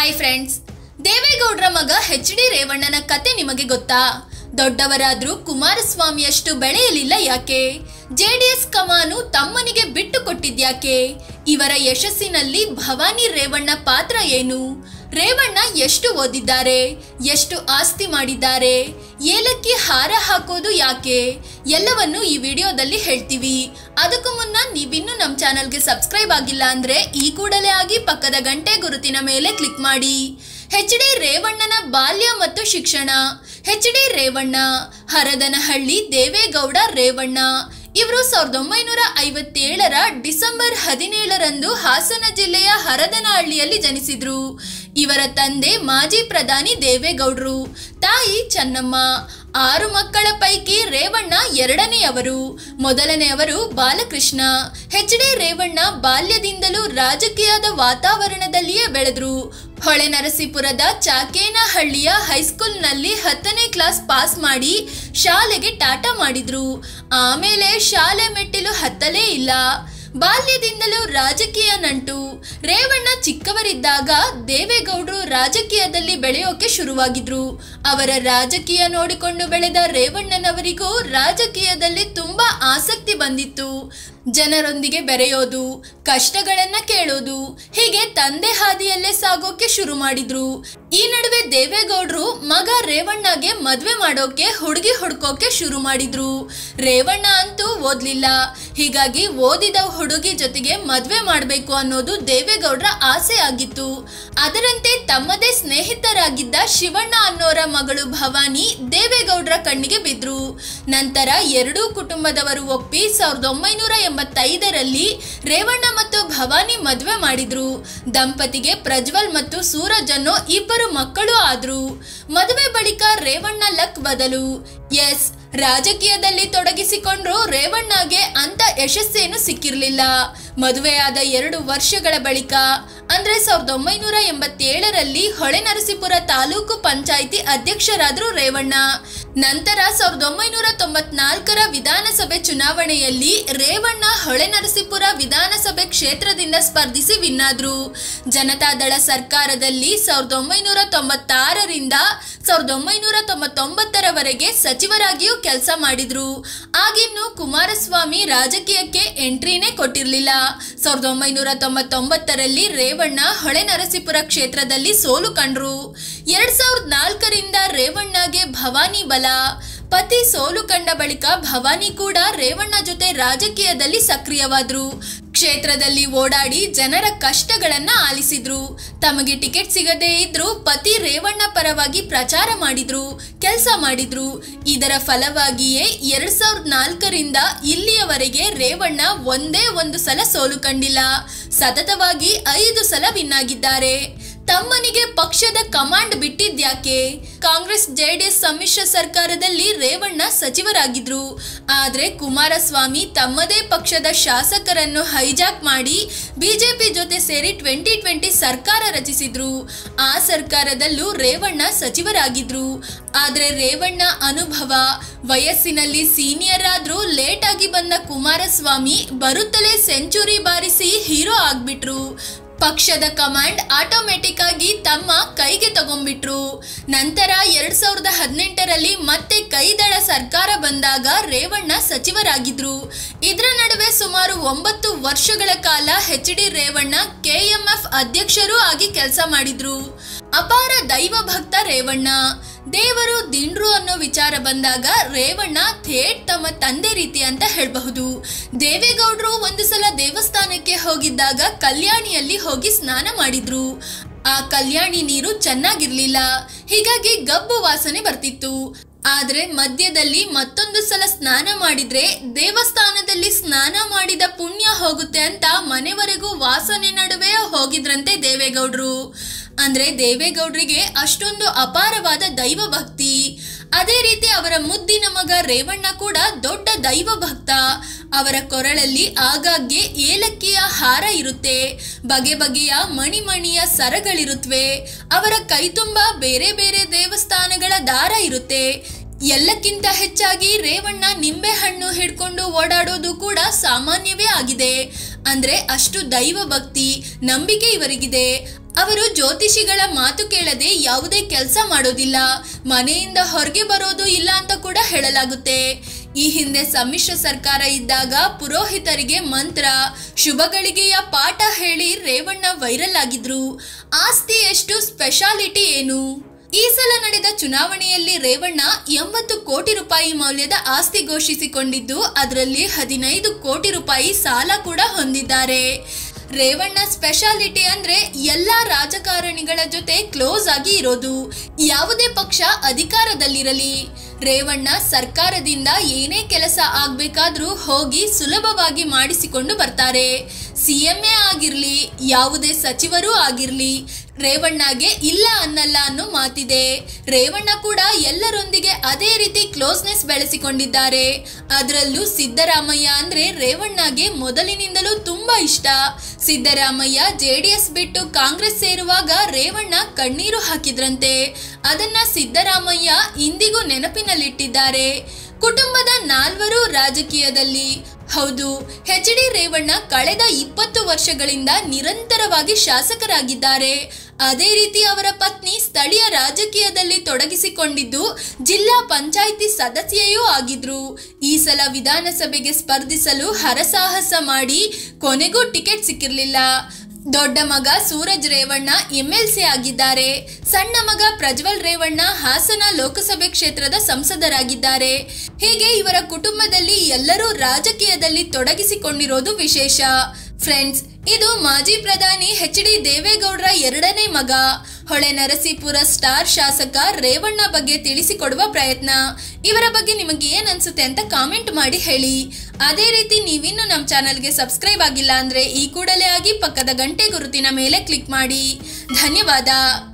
hi friends ದೇವೇಗೌಡರ ಮಗ H D ರೇವಣ್ಣನ ಕತೆ ನಿಮಗೆ ಗೊತ್ತಾ ದೊಡ್ಡವರಾದ್ರೂ ಕುಮಾರಸ್ವಾಮಿಯಷ್ಟು ಬೆಳೆಯಲಿಲ್ಲ ಯಾಕೆ ಜೆಡಿಎಸ್ ಕಮಾನು ತಮ್ಮನಿಗೆ ಬಿಟ್ಟು ಕೊಟ್ಟಿದ್ಯಾಕೆ ಇವರ ಯಶಸ್ಸಿನಲ್ಲಿ ಭವಾನಿ ರೇವಣ್ಣ ಪಾತ್ರ ಏನು ರೇವಣ್ಣ ಎಷ್ಟು ಓದಿದ್ದಾರೆ ಎಷ್ಟು ಆಸ್ತಿ ಮಾಡಿದ್ದಾರೆ ಏಲಕ್ಕಿ ಹಾರ ಹಾಕೋದು ಯಾಕೆ ಎಲ್ಲವನ್ನು ಈ ವಿಡಿಯೋದಲ್ಲಿ ಹೇಳ್ತೀವಿ ಅದಕ್ಕೂ ಮುನ್ನ ನೀವಿನ್ನೂ ನಮ್ಮ ಚಾನಲ್ಗೆ ಸಬ್ಸ್ಕ್ರೈಬ್ ಆಗಿಲ್ಲ ಅಂದ್ರೆ ಈ ಕೂಡಲೇ ಆಗಿ ಪಕ್ಕದ ಗಂಟೆ ಗುರುತಿನ ಮೇಲೆ ಕ್ಲಿಕ್ ಮಾಡಿ ಎಚ್ ಡಿ ರೇವಣ್ಣನ ಬಾಲ್ಯ ಮತ್ತು ಶಿಕ್ಷಣ ಎಚ್ ಡಿ ರೇವಣ್ಣ ಹರದನಹಳ್ಳಿ ದೇವೇಗೌಡ ರೇವಣ್ಣ ಇವರು ಸಾವಿರದ ಒಂಬೈನೂರ ಐವತ್ತೇಳರ ಡಿಸೆಂಬರ್ ಹದಿನೇಳರಂದು ಹಾಸನ ಜಿಲ್ಲೆಯ ಹರದನಹಳ್ಳಿಯಲ್ಲಿ ಜನಿಸಿದ್ರು ಇವರ ತಂದೆ ಮಾಜಿ ಪ್ರಧಾನಿ ದೇವೇಗೌಡರು ತಾಯಿ ಚೆನ್ನಮ್ಮ ಆರು ಮಕ್ಕಳ ಪೈಕಿ ರೇವಣ್ಣ ಎರಡನೆಯವರು ಮೊದಲನೆಯವರು ಬಾಲಕೃಷ್ಣ ಎಚ್ ಡಿ ರೇವಣ್ಣ ಬಾಲ್ಯದಿಂದಲೂ ರಾಜಕೀಯದ ವಾತಾವರಣದಲ್ಲಿಯೇ ಬೆಳೆದ್ರು ಹೊಳೆ ನರಸೀಪುರದ ಚಾಕೇನಹಳ್ಳಿಯ ಹೈಸ್ಕೂಲ್ನಲ್ಲಿ ಹತ್ತನೇ ಕ್ಲಾಸ್ ಪಾಸ್ ಮಾಡಿ ಶಾಲೆಗೆ ಟಾಟಾ ಮಾಡಿದ್ರು ಆಮೇಲೆ ಶಾಲೆ ಮೆಟ್ಟಿಲು ಹತ್ತಲೇ ಇಲ್ಲ ಬಾಲ್ಯದಿಂದಲೂ ರಾಜಕೀಯ ನಂಟು ರೇವಣ್ಣ ಚಿಕ್ಕವರಿದ್ದಾಗ ದೇವೇಗೌಡರು ರಾಜಕೀಯದಲ್ಲಿ ಬೆಳೆಯೋಕೆ ಶುರುವಾಗಿದ್ರು ಅವರ ರಾಜಕೀಯ ನೋಡಿಕೊಂಡು ಬೆಳೆದ ರೇವಣ್ಣನವರಿಗೂ ರಾಜಕೀಯದಲ್ಲಿ ತುಂಬಾ ಆಸಕ್ತಿ ಬಂದಿತ್ತು ಜನರೊಂದಿಗೆ ಬೆರೆಯೋದು ಕಷ್ಟಗಳನ್ನ ಕೇಳೋದು ಹೀಗೆ ತಂದೆ ಹಾದಿಯಲ್ಲೇ ಸಾಗೋಕೆ ಶುರು ಮಾಡಿದ್ರು ಈ ನಡುವೆ ದೇವೇಗೌಡರು ಮಗ ರೇವಣ್ಣಗೆ ಮದ್ವೆ ಮಾಡೋಕೆ ಹುಡುಗಿ ಹುಡ್ಕೋಕೆ ಶುರು ಮಾಡಿದ್ರು ರೇವಣ್ಣ ಅಂತೂ ಓದ್ಲಿಲ್ಲ ಹೀಗಾಗಿ ಓದಿದ ಹುಡುಗಿ ಜೊತೆಗೆ ಮದ್ವೆ ಮಾಡಬೇಕು ಅನ್ನೋದು ದೇವೇಗೌಡರ ಆಸೆ ಆಗಿತ್ತು ಅದರಂತೆ ತಮ್ಮದೇ ಸ್ನೇಹಿತರಾಗಿದ್ದ ಶಿವಣ್ಣ ಅನ್ನೋರ ಮಗಳು ಭವಾನಿ ದೇವೇಗೌಡರ ಕಣ್ಣಿಗೆ ಬಿದ್ರು ನಂತರ ಎರಡೂ ಕುಟುಂಬದವರು ಒಪ್ಪಿ ಸಾವಿರದ ಒಂಬೈನೂರ ಎಂಬತ್ತೈದರಲ್ಲಿ ರೇವಣ್ಣ ಮತ್ತು ಭವಾನಿ ಮದುವೆ ಮಾಡಿದ್ರು ದಂಪತಿಗೆ ಪ್ರಜ್ವಲ್ ಮತ್ತು ಸೂರಜ್ ಅನ್ನೋ ಇಬ್ಬರು ಮಕ್ಕಳು ಆದ್ರು ಮದುವೆ ಬಳಿಕ ರೇವಣ್ಣ ಲಕ್ ಬದಲು ಎಸ್ ರಾಜಕೀಯದಲ್ಲಿ ತೊಡಗಿಸಿಕೊಂಡ್ರು ರೇವಣ್ಣಗೆ ಅಂತ ಯಶಸ್ಸೇನು ಸಿಕ್ಕಿರ್ಲಿಲ್ಲ ಮದುವೆಯಾದ ಎರಡು ವರ್ಷಗಳ ಬಳಿಕ ಅಂದ್ರೆ ಸಾವಿರದ ಒಂಬೈನೂರ ಎಂಬತ್ತೇಳರಲ್ಲಿ ಹೊಳೆ ನರಸೀಪುರ ತಾಲೂಕು ಪಂಚಾಯಿತಿ ಅಧ್ಯಕ್ಷರಾದ್ರು ರೇವಣ್ಣ ನಂತರ ಸಾವಿರದ ಒಂಬೈನೂರ ತೊಂಬತ್ನಾಲ್ಕರ ವಿಧಾನಸಭೆ ಚುನಾವಣೆಯಲ್ಲಿ ರೇವಣ್ಣ ಹೊಳೆ ನರಸೀಪುರ ವಿಧಾನಸಭೆ ಕ್ಷೇತ್ರದಿಂದ ಸ್ಪರ್ಧಿಸಿ ವಿನ್ನಾದ್ರು ಜನತಾದಳ ಸರ್ಕಾರದಲ್ಲಿ ಸಾವಿರದ ಒಂಬೈನೂರ ತೊಂಬತ್ತಾರರಿಂದ ಸಾವಿರದ ಒಂಬೈನೂರ ತೊಂಬತ್ತೊಂಬತ್ತರವರೆಗೆ ಸಚಿವರಾಗಿಯೂ ಕೆಲಸ ಮಾಡಿದ್ರು ಆಗಿನ್ನು ಕುಮಾರಸ್ವಾಮಿ ರಾಜಕೀಯಕ್ಕೆ ಎಂಟ್ರಿನೇ ಕೊಟ್ಟಿರಲಿಲ್ಲ ಸಾವಿರದ ಒಂಬೈನೂರ ತೊಂಬತ್ತೊಂಬತ್ತರಲ್ಲಿ ರೇವಣ್ಣ ಹೊಳೆ ನರಸೀಪುರ ಕ್ಷೇತ್ರದಲ್ಲಿ ಸೋಲು ಕಂಡ್ರು ಎರಡ್ ಸಾವಿರದ ನಾಲ್ಕರಿಂದ ರೇವಣ್ಣಗೆ ಭವಾನಿ ಬಲ ಪತಿ ಸೋಲು ಕಂಡ ಬಳಿಕ ಭವಾನಿ ಕೂಡ ರೇವಣ್ಣ ಜೊತೆ ರಾಜಕೀಯದಲ್ಲಿ ಸಕ್ರಿಯವಾದ್ರು ಕ್ಷೇತ್ರದಲ್ಲಿ ಓಡಾಡಿ ಜನರ ಕಷ್ಟಗಳನ್ನ ಆಲಿಸಿದ್ರು ತಮಗೆ ಟಿಕೆಟ್ ಸಿಗದೇ ಇದ್ರೂ ಪತಿ ರೇವಣ್ಣ ಪರವಾಗಿ ಪ್ರಚಾರ ಮಾಡಿದ್ರು ಕೆಲಸ ಮಾಡಿದ್ರು ಇದರ ಫಲವಾಗಿಯೇ ಎರಡ್ ಸಾವಿರದ ನಾಲ್ಕರಿಂದ ಇಲ್ಲಿಯವರೆಗೆ ರೇವಣ್ಣ ಒಂದೇ ಒಂದು ಸಲ ಸೋಲು ಕಂಡಿಲ್ಲ ಸತತವಾಗಿ ಐದು ಸಲ ವಿನ್ ಆಗಿದ್ದಾರೆ ತಮ್ಮನಿಗೆ ಪಕ್ಷದ ಕಮಾಂಡ್ ಬಿಟ್ಟಿದ್ಯಾಕೆ ಕಾಂಗ್ರೆಸ್ ಜೆಡಿಎಸ್ ಸಮ್ಮಿಶ್ರ ಸರ್ಕಾರದಲ್ಲಿ ರೇವಣ್ಣ ಸಚಿವರಾಗಿದ್ರು ಆದ್ರೆ ಕುಮಾರಸ್ವಾಮಿ ತಮ್ಮದೇ ಪಕ್ಷದ ಶಾಸಕರನ್ನು ಹೈಜಾಕ್ ಮಾಡಿ ಬಿಜೆಪಿ ಜೊತೆ ಸೇರಿ ಟ್ವೆಂಟಿ ಟ್ವೆಂಟಿ ಸರ್ಕಾರ ರಚಿಸಿದ್ರು ಆ ಸರ್ಕಾರದಲ್ಲೂ ರೇವಣ್ಣ ಸಚಿವರಾಗಿದ್ರು ಆದ್ರೆ ರೇವಣ್ಣ ಅನುಭವ ವಯಸ್ಸಿನಲ್ಲಿ ಸೀನಿಯರ್ ಆದ್ರೂ ಲೇಟ್ ಆಗಿ ಬಂದ ಕುಮಾರಸ್ವಾಮಿ ಬರುತ್ತಲೇ ಸೆಂಚುರಿ ಬಾರಿಸಿ ಹೀರೋ ಆಗ್ಬಿಟ್ರು ಪಕ್ಷದ ಕಮಾಂಡ್ ಆಟೋಮೆಟಿಕ್ ಆಗಿ ತಮ್ಮ ಕೈಗೆ ತಗೊಂಡ್ಬಿಟ್ರು ನಂತರ ಎರಡ್ ಸಾವಿರದ ಹದಿನೆಂಟರಲ್ಲಿ ಮತ್ತೆ ಕೈದಳ ಸರ್ಕಾರ ಬಂದಾಗ ರೇವಣ್ಣ ಸಚಿವರಾಗಿದ್ರು ಇದರ ನಡುವೆ ಸುಮಾರು ಒಂಬತ್ತು ವರ್ಷಗಳ ಕಾಲ ಎಚ್ ಡಿ ರೇವಣ್ಣ ಕೆಎಂಎಫ್ ಅಧ್ಯಕ್ಷರೂ ಆಗಿ ಕೆಲಸ ಮಾಡಿದ್ರು ಅಪಾರ ದೈವ ಭಕ್ತ ರೇವಣ್ಣ ದೇವರು ದಿಂಡ್ರು ಅನ್ನೋ ವಿಚಾರ ಬಂದಾಗ ರೇವಣ್ಣ ಥೇಟ್ ತಮ್ಮ ತಂದೆ ರೀತಿ ಅಂತ ಹೇಳಬಹುದು ದೇವೇಗೌಡರು ಒಂದು ಸಲ ದೇವಸ್ಥಾನಕ್ಕೆ ಹೋಗಿದ್ದಾಗ ಕಲ್ಯಾಣಿಯಲ್ಲಿ ಹೋಗಿ ಸ್ನಾನ ಮಾಡಿದ್ರು ಆ ಕಲ್ಯಾಣಿ ನೀರು ಚೆನ್ನಾಗಿರ್ಲಿಲ್ಲ ಹೀಗಾಗಿ ಗಬ್ಬು ವಾಸನೆ ಬರ್ತಿತ್ತು ಆದ್ರೆ ಮಧ್ಯದಲ್ಲಿ ಮತ್ತೊಂದು ಸಲ ಸ್ನಾನ ಮಾಡಿದ್ರೆ ದೇವಸ್ಥಾನದಲ್ಲಿ ಸ್ನಾನ ಮಾಡಿದ ಪುಣ್ಯ ಹೋಗುತ್ತೆ ಅಂತ ಮನೆವರೆಗೂ ವಾಸನೆ ನಡುವೆ ಹೋಗಿದ್ರಂತೆ ದೇವೇಗೌಡರು ಅಂದ್ರೆ ದೇವೇಗೌಡರಿಗೆ ಅಷ್ಟೊಂದು ಅಪಾರವಾದ ದೈವ ಭಕ್ತಿ ಅದೇ ರೀತಿ ಅವರ ಮುದ್ದಿನ ಮಗ ರೇವಣ್ಣ ಕೂಡ ದೊಡ್ಡ ದೈವ ಭಕ್ತ ಅವರ ಕೊರಳಲ್ಲಿ ಆಗಾಗ್ಗೆ ಏಲಕ್ಕಿಯ ಹಾರ ಇರುತ್ತೆ ಬಗೆ ಬಗೆಯ ಮಣಿಮಣಿಯ ಸರಗಳಿರುತ್ತವೆ ಅವರ ಕೈ ತುಂಬ ಬೇರೆ ಬೇರೆ ದೇವಸ್ಥಾನಗಳ ದಾರ ಇರುತ್ತೆ ಎಲ್ಲಕ್ಕಿಂತ ಹೆಚ್ಚಾಗಿ ರೇವಣ್ಣ ನಿಂಬೆ ಹಣ್ಣು ಹಿಡ್ಕೊಂಡು ಓಡಾಡೋದು ಕೂಡ ಸಾಮಾನ್ಯವೇ ಆಗಿದೆ ಅಂದ್ರೆ ಅಷ್ಟು ದೈವ ಭಕ್ತಿ ನಂಬಿಕೆ ಇವರಿಗಿದೆ ಅವರು ಜ್ಯೋತಿಷಿಗಳ ಮಾತು ಕೇಳದೆ ಯಾವುದೇ ಕೆಲಸ ಮಾಡೋದಿಲ್ಲ ಮನೆಯಿಂದ ಹೊರಗೆ ಬರೋದು ಇಲ್ಲ ಅಂತ ಕೂಡ ಹೇಳಲಾಗುತ್ತೆ ಈ ಹಿಂದೆ ಸಮ್ಮಿಶ್ರ ಸರ್ಕಾರ ಇದ್ದಾಗ ಪುರೋಹಿತರಿಗೆ ಮಂತ್ರ ಶುಭಗಳಿಗೆಯ ಪಾಠ ಹೇಳಿ ರೇವಣ್ಣ ವೈರಲ್ ಆಗಿದ್ರು ಆಸ್ತಿ ಎಷ್ಟು ಸ್ಪೆಷಾಲಿಟಿ ಏನು ಈ ಸಲ ನಡೆದ ಚುನಾವಣೆಯಲ್ಲಿ ರೇವಣ್ಣ ಎಂಬತ್ತು ಕೋಟಿ ರೂಪಾಯಿ ಮೌಲ್ಯದ ಆಸ್ತಿ ಘೋಷಿಸಿಕೊಂಡಿದ್ದು ಅದರಲ್ಲಿ ಹದಿನೈದು ಕೋಟಿ ರೂಪಾಯಿ ಸಾಲ ಕೂಡ ಹೊಂದಿದ್ದಾರೆ ರೇವಣ್ಣ ಸ್ಪೆಷಾಲಿಟಿ ಅಂದ್ರೆ ಎಲ್ಲಾ ರಾಜಕಾರಣಿಗಳ ಜೊತೆ ಕ್ಲೋಸ್ ಆಗಿ ಇರೋದು ಯಾವುದೇ ಪಕ್ಷ ಅಧಿಕಾರದಲ್ಲಿರಲಿ ರೇವಣ್ಣ ಸರ್ಕಾರದಿಂದ ಏನೇ ಕೆಲಸ ಆಗ್ಬೇಕಾದ್ರೂ ಹೋಗಿ ಸುಲಭವಾಗಿ ಮಾಡಿಸಿಕೊಂಡು ಬರ್ತಾರೆ ಸಿಎಂಎ ಆಗಿರ್ಲಿ ಯಾವುದೇ ಸಚಿವರೂ ಆಗಿರ್ಲಿ ರೇವಣ್ಣಗೆ ಇಲ್ಲ ಅನ್ನಲ್ಲ ಅನ್ನೋ ಮಾತಿದೆ ರೇವಣ್ಣ ಕೂಡ ಎಲ್ಲರೊಂದಿಗೆ ಅದೇ ರೀತಿ ಕ್ಲೋಸ್ನೆಸ್ ಬೆಳೆಸಿಕೊಂಡಿದ್ದಾರೆ ಅದರಲ್ಲೂ ಸಿದ್ದರಾಮಯ್ಯ ಅಂದ್ರೆ ರೇವಣ್ಣಗೆ ಮೊದಲಿನಿಂದಲೂ ತುಂಬಾ ಇಷ್ಟ ಸಿದ್ದರಾಮಯ್ಯ ಜೆಡಿಎಸ್ ಬಿಟ್ಟು ಕಾಂಗ್ರೆಸ್ ಸೇರುವಾಗ ರೇವಣ್ಣ ಕಣ್ಣೀರು ಹಾಕಿದ್ರಂತೆ ಅದನ್ನ ಸಿದ್ದರಾಮಯ್ಯ ಇಂದಿಗೂ ನೆನಪಿನಲ್ಲಿಟ್ಟಿದ್ದಾರೆ ಕುಟುಂಬದ ನಾಲ್ವರು ರಾಜಕೀಯದಲ್ಲಿ ಹೌದು ಎಚ್ ಡಿ ರೇವಣ್ಣ ಕಳೆದ ಇಪ್ಪತ್ತು ವರ್ಷಗಳಿಂದ ನಿರಂತರವಾಗಿ ಶಾಸಕರಾಗಿದ್ದಾರೆ ಅದೇ ರೀತಿ ಅವರ ಪತ್ನಿ ಸ್ಥಳೀಯ ರಾಜಕೀಯದಲ್ಲಿ ತೊಡಗಿಸಿಕೊಂಡಿದ್ದು ಜಿಲ್ಲಾ ಪಂಚಾಯಿತಿ ಸದಸ್ಯೆಯೂ ಆಗಿದ್ರು ಈ ಸಲ ವಿಧಾನಸಭೆಗೆ ಸ್ಪರ್ಧಿಸಲು ಹರಸಾಹಸ ಮಾಡಿ ಕೊನೆಗೂ ಟಿಕೆಟ್ ಸಿಕ್ಕಿರ್ಲಿಲ್ಲ ದೊಡ್ಡ ಮಗ ಸೂರಜ್ ರೇವಣ್ಣ ಎಂಎಲ್ಸಿ ಆಗಿದ್ದಾರೆ ಸಣ್ಣ ಮಗ ಪ್ರಜ್ವಲ್ ರೇವಣ್ಣ ಹಾಸನ ಲೋಕಸಭೆ ಕ್ಷೇತ್ರದ ಸಂಸದರಾಗಿದ್ದಾರೆ ಹೀಗೆ ಇವರ ಕುಟುಂಬದಲ್ಲಿ ಎಲ್ಲರೂ ರಾಜಕೀಯದಲ್ಲಿ ತೊಡಗಿಸಿಕೊಂಡಿರೋದು ವಿಶೇಷ ಫ್ರೆಂಡ್ಸ್ ಇದು ಮಾಜಿ ಪ್ರಧಾನಿ ಎಚ್ ಡಿ ದೇವೇಗೌಡರ ಎರಡನೇ ಮಗ ಹೊಳೆ ನರಸೀಪುರ ಸ್ಟಾರ್ ಶಾಸಕ ರೇವಣ್ಣ ಬಗ್ಗೆ ತಿಳಿಸಿಕೊಡುವ ಪ್ರಯತ್ನ ಇವರ ಬಗ್ಗೆ ನಿಮಗೆ ಏನ್ ಅನ್ಸುತ್ತೆ ಅಂತ ಕಾಮೆಂಟ್ ಮಾಡಿ ಹೇಳಿ ಅದೇ ರೀತಿ ನೀವಿನ್ನು ನಮ್ಮ ಚಾನಲ್ಗೆ ಸಬ್ಸ್ಕ್ರೈಬ್ ಆಗಿಲ್ಲ ಅಂದ್ರೆ ಈ ಕೂಡಲೇ ಆಗಿ ಪಕ್ಕದ ಗಂಟೆ ಗುರುತಿನ ಮೇಲೆ ಕ್ಲಿಕ್ ಮಾಡಿ ಧನ್ಯವಾದ